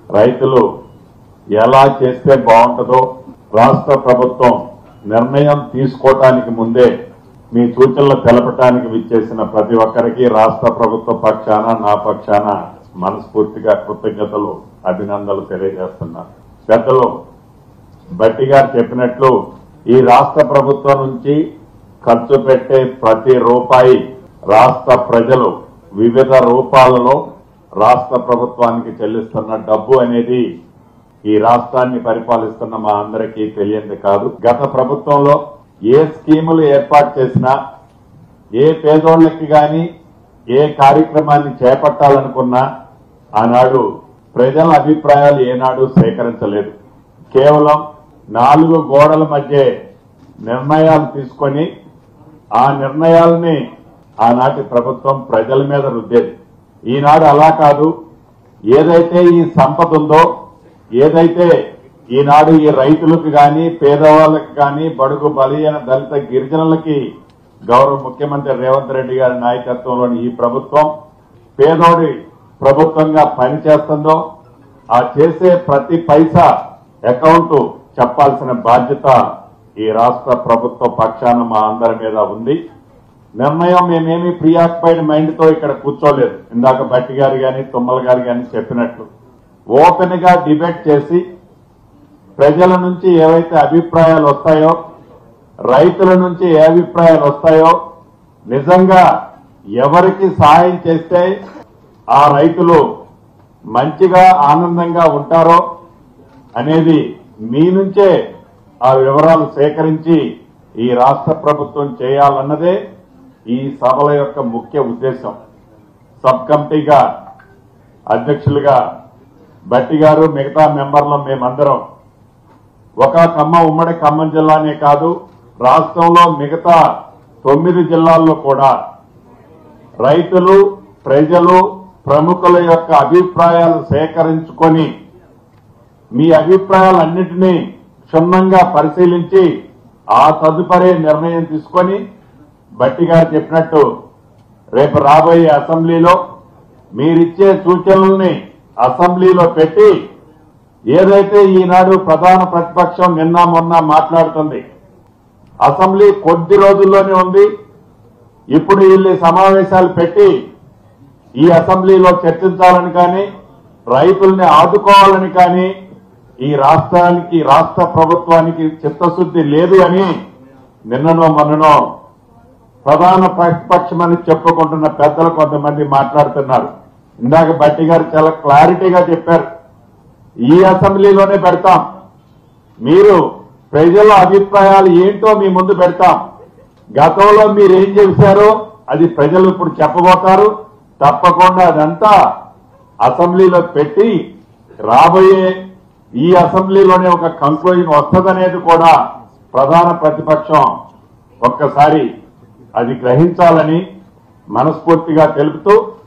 రైతులు ఎలా చేస్తే బాగుంటుందో రాష్ట్ర ప్రభుత్వం నిర్ణయం తీసుకోవటానికి ముందే మీ సూచనలు తెలపటానికి విచ్చేసిన ప్రతి ఒక్కరికి రాష్ట్ర ప్రభుత్వ పక్షాన నా పక్షాన మనస్ఫూర్తిగా కృతజ్ఞతలు అభినందనలు తెలియజేస్తున్నాను పెద్దలు బట్టి గారు చెప్పినట్లు ఈ రాష్ట్ర ప్రభుత్వం నుంచి ఖర్చు పెట్టే ప్రతి రూపాయి రాష్ట్ర ప్రజలు వివిధ రూపాలలో రాష్ట్ర ప్రభుత్వానికి చెల్లిస్తున్న డబ్బు అనేది ఈ రాష్ట్రాన్ని పరిపాలిస్తున్న మా అందరికీ తెలియంది కాదు గత ప్రభుత్వంలో ఏ స్కీములు ఏర్పాటు చేసినా ఏ పేదోళ్ళకి గాని ఏ కార్యక్రమాన్ని చేపట్టాలనుకున్నా ఆనాడు ప్రజల అభిప్రాయాలు ఏనాడు సేకరించలేదు కేవలం నాలుగు గోడల మధ్య నిర్ణయాలు తీసుకొని ఆ నిర్ణయాలని ఆనాటి ప్రభుత్వం ప్రజల మీద రుద్దేది ఈనాడు అలా కాదు ఏదైతే ఈ సంపద ఉందో ఏదైతే ఈనాడు ఈ రైతులకు గాని పేదవాళ్ళకి గాని బడుగు బలహీన దళిత గిరిజనులకి గౌరవ ముఖ్యమంత్రి రేవంత్ రెడ్డి గారి నాయకత్వంలోని ఈ ప్రభుత్వం పేదోడి ప్రభుత్వంగా పనిచేస్తుందో ఆ చేసే ప్రతి పైసా అకౌంట్ చెప్పాల్సిన బాధ్యత ఈ రాష్ట్ర ప్రభుత్వ పక్షాన మా అందరి మీద ఉంది నిర్ణయం మేమేమి ప్రియాక్పైడ్ మైండ్ తో ఇక్కడ కూర్చోలేదు ఇందాక బట్టి గారు గాని తుమ్మల గారు గాని చెప్పినట్లు ఓపెన్ గా డిబేట్ చేసి ప్రజల నుంచి ఏవైతే అభిప్రాయాలు వస్తాయో రైతుల నుంచి ఏ అభిప్రాయాలు వస్తాయో నిజంగా ఎవరికి సహాయం చేస్తే ఆ రైతులు మంచిగా ఆనందంగా ఉంటారో అనేది మీ నుంచే ఆ వివరాలు సేకరించి ఈ రాష్ట్ర ప్రభుత్వం చేయాలన్నదే ఈ సభల యొక్క ముఖ్య ఉద్దేశం సబ్ కమిటీగా అధ్యక్షులుగా బట్టి గారు మిగతా మెంబర్లు మేమందరం ఒక ఖమ్మం ఉమ్మడి ఖమ్మం జిల్లానే కాదు రాష్ట్రంలో మిగతా తొమ్మిది జిల్లాల్లో కూడా రైతులు ప్రజలు ప్రముఖుల యొక్క అభిప్రాయాలు సేకరించుకొని మీ అభిప్రాయాలన్నింటినీ క్షుణ్ణంగా పరిశీలించి ఆ తదుపరి నిర్ణయం తీసుకొని బట్టి గారు చెప్పినట్టు రేపు రాబోయే అసెంబ్లీలో మీరిచ్చే సూచనల్ని అసెంబ్లీలో పెట్టి ఏదైతే ఈనాడు ప్రధాన ప్రతిపక్షం నిన్న మొన్న మాట్లాడుతుంది అసెంబ్లీ కొద్ది రోజుల్లోనే ఉంది ఇప్పుడు వీళ్ళు సమావేశాలు పెట్టి ఈ అసెంబ్లీలో చర్చించాలని కానీ రైతుల్ని ఆదుకోవాలని కానీ ఈ రాష్ట్రానికి రాష్ట్ర ప్రభుత్వానికి చిత్తశుద్ధి లేదు అని నిన్ననో మొన్ననో ప్రధాన ప్రతిపక్షమని చెప్పుకుంటున్న పెద్దలు కొంతమంది మాట్లాడుతున్నారు ఇందాక బట్టి గారు చాలా క్లారిటీగా చెప్పారు ఈ అసెంబ్లీలోనే పెడతాం మీరు ప్రజల అభిప్రాయాలు ఏంటో మీ ముందు పెడతాం గతంలో మీరు ఏం చేశారో అది ప్రజలు ఇప్పుడు చెప్పబోతారు తప్పకుండా అదంతా అసెంబ్లీలో పెట్టి రాబోయే ఈ అసెంబ్లీలోనే ఒక కంక్లూజన్ వస్తుందనేది కూడా ప్రధాన ప్రతిపక్షం ఒక్కసారి అది గ్రహించాలని మనస్ఫూర్తిగా తెలుపుతూ